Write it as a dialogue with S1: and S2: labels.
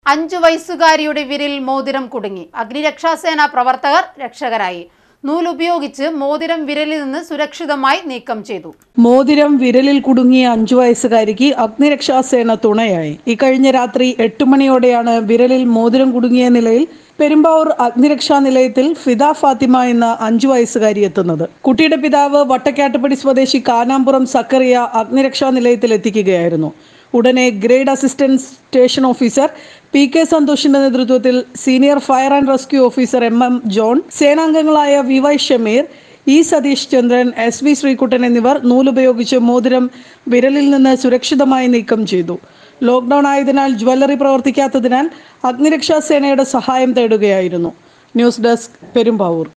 S1: അഞ്ചു വയസ്സുകാരിയുടെ വിരലിൽ മോതിരം കുടുങ്ങി അഗ്നിരക്ഷാസേന പ്രവർത്തകർ രക്ഷകരായി നൂലുപയോഗിച്ച് മോതിരം വിരലിൽ നിന്ന് സുരക്ഷിതമായി നീക്കം ചെയ്തു
S2: മോതിരം വിരലിൽ കുടുങ്ങിയ അഞ്ചു വയസ്സുകാരിക്ക് അഗ്നിരക്ഷാസേന തുണയായി ഇക്കഴിഞ്ഞ രാത്രി എട്ട് മണിയോടെയാണ് വിരലിൽ മോതിരം കുടുങ്ങിയ നിലയിൽ പെരുമ്പാവൂർ അഗ്നിരക്ഷാ നിലയത്തിൽ ഫിദ ഫാത്തിമ എന്ന അഞ്ചു വയസ്സുകാരി എത്തുന്നത് കുട്ടിയുടെ പിതാവ് വട്ടക്കാട്ടുപടി സ്വദേശി കാനാമ്പുറം സക്കറിയ അഗ്നിരക്ഷാ നിലയത്തിൽ എത്തിക്കുകയായിരുന്നു ഉടനെ grade assistant station officer P K സന്തോഷിന്റെ നേതൃത്വത്തിൽ senior fire and rescue officer M M John സേനാംഗങ്ങളായ V Y Shameer E Satheesh Chandran S V Sreekuttan എന്നിവർ നൂലുപയോഗിച്ച് മോതിരം വിരലിൽ നിന്ന് സുരക്ഷിതമായി നീക്കം ചെയ്തു ലോക്ക്ഡൌൺ ആയതിനാൽ ജ്വല്ലറി പ്രവർത്തിക്കാത്തതിനാൽ അഗ്നിരക്ഷാ സേനയുടെ സഹായം തേടുകയായിരുന്നു ന്യൂസ് ഡെസ്ക് പെരുമ്പാവൂർ